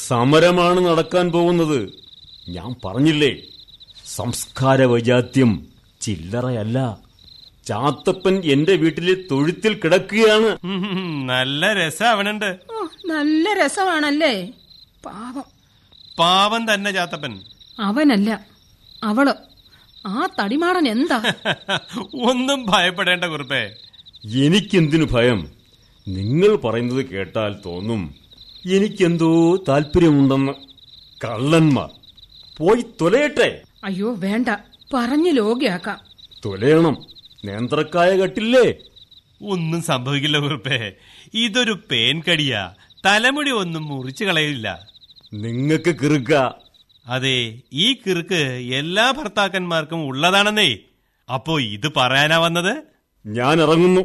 സമരമാണ് നടക്കാൻ പോകുന്നത് ഞാൻ പറഞ്ഞില്ലേ സംസ്കാര വൈജാത്യം ചില്ലറയല്ല ചാത്തപ്പൻ എന്റെ വീട്ടിലെ തൊഴുത്തിൽ കിടക്കുകയാണ് ഉം, നല്ല രസാവണുണ്ട് ഓ നല്ല രസമാണല്ലേ പാവം പാവം തന്നെ ചാത്തപ്പൻ അവനല്ല അവള് ആ തടിമാടൻ എന്താ ഒന്നും ഭയപ്പെടേണ്ട കുറുപ്പേ എനിക്കെന്തിനു ഭയം നിങ്ങൾ പറയുന്നത് കേട്ടാൽ തോന്നും എനിക്കെന്തോ താല്പര്യമുണ്ടെന്ന് കള്ളന്മാർ പോയി തൊലയട്ടെ അയ്യോ വേണ്ട പറഞ്ഞു ലോകിയാക്കാം തൊലയണം നേന്ത്രക്കായ കട്ടില്ലേ ഒന്നും സംഭവിക്കില്ല കുറുപ്പേ ഇതൊരു പേൻ കടിയാ തലമുടി ഒന്നും മുറിച്ചു കളയില്ല നിങ്ങക്ക് കിറുക്ക അതെ ഈ കിറുക്ക് എല്ലാ ഭർത്താക്കന്മാർക്കും ഉള്ളതാണെന്നേ അപ്പോ ഇത് പറയാനാ വന്നത് ഞാൻ ഇറങ്ങുന്നു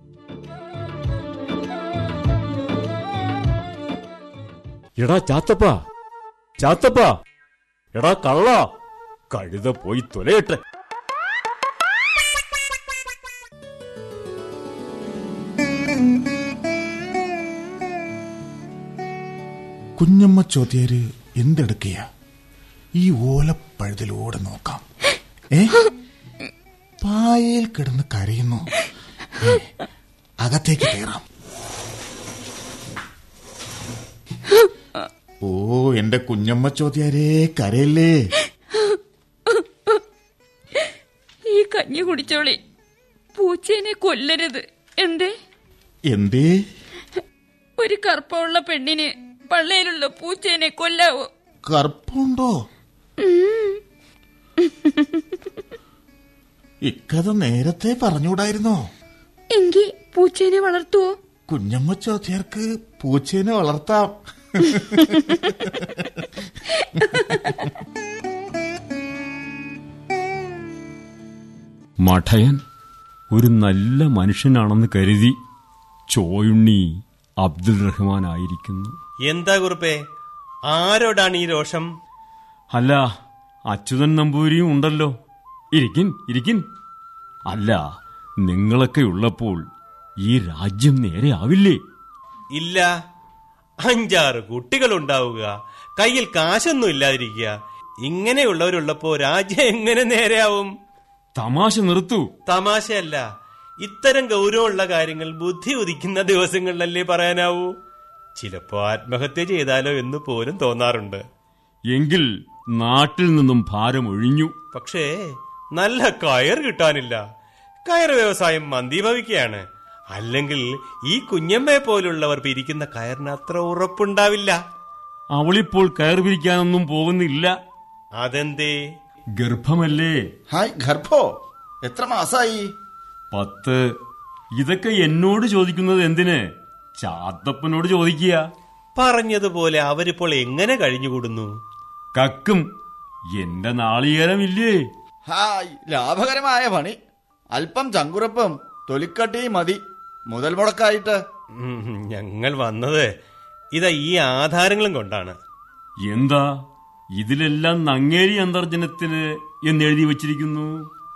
എടാ ചാത്തപ്പ ചാത്തപ്പ എടാ കള്ള കഴുത പോയി തൊലയട്ടെ കുഞ്ഞമ്മ ചോദ്യര് എന്തെടുക്കയ ഈ ഓലപ്പഴുതിലൂടെ നോക്കാം ഏ പായയിൽ കിടന്ന് കരയുന്നു ഏ, അകത്തേക്ക് കയറാം ഓ എന്റെ കുഞ്ഞമ്മ ചോദ്യാരേ കരയല്ലേ ഈ കഞ്ഞി കുടിച്ചോളി പൂച്ചേനെ കൊല്ലരുത് എന്തേ എന്തേ ഒരു കറുപ്പമുള്ള പെണ്ണിന് പള്ളയിലുള്ള പൂച്ചേനെ കൊല്ലാവോ കറുപ്പുണ്ടോ ഇക്കഥ നേരത്തെ പറഞ്ഞുകൂടായിരുന്നോ എങ്കി പൂച്ചേനെ വളർത്തുവോ കുഞ്ഞമ്മ ചോദ്യർക്ക് പൂച്ചേനെ വളർത്താം മഠയൻ ഒരു നല്ല മനുഷ്യനാണെന്ന് കരുതി ചോയുണ്ണി അബ്ദുൽ റഹ്മാൻ ആയിരിക്കുന്നു എന്താ കുറുപ്പേ ആരോടാണ് ഈ രോഷം അല്ല അച്യുതൻ നമ്പൂരിയും ഉണ്ടല്ലോ ഇരിക്കിൻ ഇരിക്കിൻ അല്ല നിങ്ങളൊക്കെ ഉള്ളപ്പോൾ ഈ രാജ്യം നേരെ ആവില്ലേ ഇല്ല അഞ്ചാറ് കുട്ടികളുണ്ടാവുക കയ്യിൽ കാശൊന്നും ഇല്ലാതിരിക്കുക ഇങ്ങനെയുള്ളവരുള്ളപ്പോ രാജ്യം എങ്ങനെ നേരെയാവും തമാശ നിർത്തു തമാശയല്ല ഇത്തരം ഗൗരവമുള്ള കാര്യങ്ങൾ ബുദ്ധി ഉദിക്കുന്ന ദിവസങ്ങളിലല്ലേ പറയാനാവൂ ചിലപ്പോ ആത്മഹത്യ ചെയ്താലോ എന്ന് പോലും തോന്നാറുണ്ട് എങ്കിൽ നാട്ടിൽ നിന്നും ഭാരം ഒഴിഞ്ഞു പക്ഷേ നല്ല കയർ കിട്ടാനില്ല കയർ വ്യവസായം മന്ദീഭവിക്കുകയാണ് അല്ലെങ്കിൽ ഈ കുഞ്ഞമ്മയെ പോലുള്ളവർ പിരിക്കുന്ന കയറിന് അത്ര ഉറപ്പുണ്ടാവില്ല അവളിപ്പോൾ കയർ പിരിക്കാനൊന്നും പോകുന്നില്ല അതെന്തേ ഗർഭമല്ലേ ഹായ് ഗർഭോ എത്ര മാസായി പത്ത് ഇതൊക്കെ എന്നോട് ചോദിക്കുന്നത് എന്തിന് ചാത്തപ്പനോട് ചോദിക്കുക പറഞ്ഞതുപോലെ അവരിപ്പോൾ എങ്ങനെ കഴിഞ്ഞുകൂടുന്നു കക്കും എന്റെ നാളികേരമില്ലേ ഹായ് ലാഭകരമായ പണി അല്പം ചങ്കുറപ്പും തൊലിക്കട്ടിയും മതി മുതൽ മുടക്കായിട്ട് ഉം, ഞങ്ങൾ വന്നത് ഇതാ ഈ ആധാരങ്ങളും കൊണ്ടാണ് എന്താ ഇതിലെല്ലാം നങ്ങേരി അന്തർജനത്തിന് എന്നെഴുതി വച്ചിരിക്കുന്നു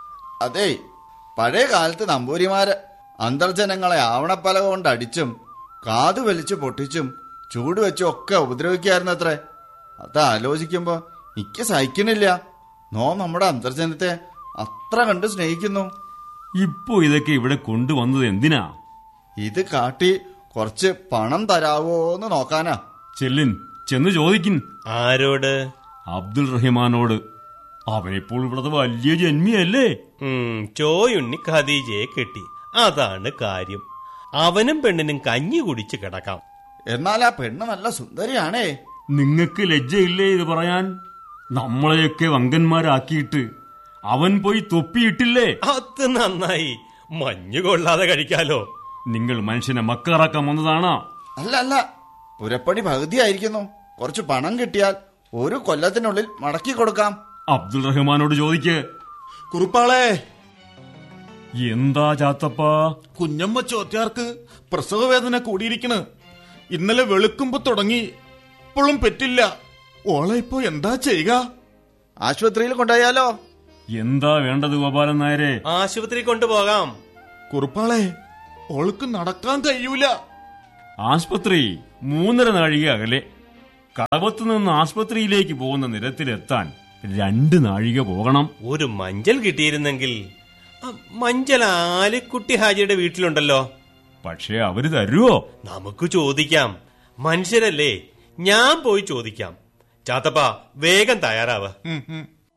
അതെ പഴയ കാലത്ത് നമ്പൂരിമാര് അന്തർജനങ്ങളെ ആവണപ്പലക കൊണ്ട് അടിച്ചും കാതു വലിച്ചു പൊട്ടിച്ചും ചൂട് വെച്ചും ഒക്കെ ഉപദ്രവിക്കായിരുന്നു അത്രേ അത് ആലോചിക്കുമ്പോ എനിക്ക് സഹിക്കണില്ല നോ നമ്മുടെ അന്തർജനത്തെ അത്ര കണ്ട് സ്നേഹിക്കുന്നു ഇപ്പോ ഇതൊക്കെ ഇവിടെ കൊണ്ടുവന്നത് എന്തിനാ ഇത് കാട്ടി കുറച്ച് പണം തരാവോന്ന് നോക്കാനാ ചെല്ലിൻ ചെന്ന് ചോദിക്കിൻ ആരോട് അബ്ദുൾ റഹ്മാനോട് അവനിപ്പോൾ ഇവിടത്തെ വലിയ ജന്മിയല്ലേ ഉം, ചോയുണ്ണി ഖദീജയെ കെട്ടി അതാണ് കാര്യം അവനും പെണ്ണിനും കഞ്ഞി കുടിച്ച് കിടക്കാം എന്നാൽ ആ പെണ്ണ് നല്ല സുന്ദരിയാണേ നിങ്ങക്ക് ലജ്ജയില്ലേ ഇത് പറയാൻ നമ്മളെയൊക്കെ വങ്കന്മാരാക്കിയിട്ട് അവൻ പോയി തൊപ്പിയിട്ടില്ലേ അത് നന്നായി മഞ്ഞു കൊള്ളാതെ കഴിക്കാലോ നിങ്ങൾ മനുഷ്യനെ മക്കാറാക്കാൻ വന്നതാണോ അല്ല അല്ല പുരപ്പണി പകുതിയായിരിക്കുന്നു കുറച്ച് പണം കിട്ടിയാൽ ഒരു കൊല്ലത്തിനുള്ളിൽ മടക്കി കൊടുക്കാം അബ്ദുൾ റഹ്മാനോട് ചോദിക്ക് കുറുപ്പാളെ എന്താ ചാത്തപ്പാ കുഞ്ഞമ്മ ചോദ്യാർക്ക് പ്രസവവേദന കൂടിയിരിക്കണ് ഇന്നലെ വെളുക്കുമ്പോ തുടങ്ങി ഇപ്പോഴും പറ്റില്ല ഓളെ ഇപ്പൊ എന്താ ചെയ്യുക ആശുപത്രിയിൽ കൊണ്ടുപോയാലോ എന്താ വേണ്ടത് ഗോപാലൻ നായരെ ആശുപത്രി കൊണ്ടുപോകാം കുറുപ്പാളെ ഓൾക്ക് നടക്കാൻ കഴിയൂല ആസ്പത്രി മൂന്നര നാഴിക അകലെ കടവത്ത് നിന്ന് ആസ്പത്രിയിലേക്ക് പോകുന്ന നിരത്തിലെത്താൻ രണ്ട് നാഴിക പോകണം ഒരു മഞ്ചൽ കിട്ടിയിരുന്നെങ്കിൽ ആ, മഞ്ചൽ ആലിക്കുട്ടി ഹാജിയുടെ വീട്ടിലുണ്ടല്ലോ പക്ഷേ അവര് തരുവോ നമുക്ക് ചോദിക്കാം മനുഷ്യരല്ലേ ഞാൻ പോയി ചോദിക്കാം ചാത്തപ്പ വേഗം തയ്യാറാവ് ഉം, ഉം.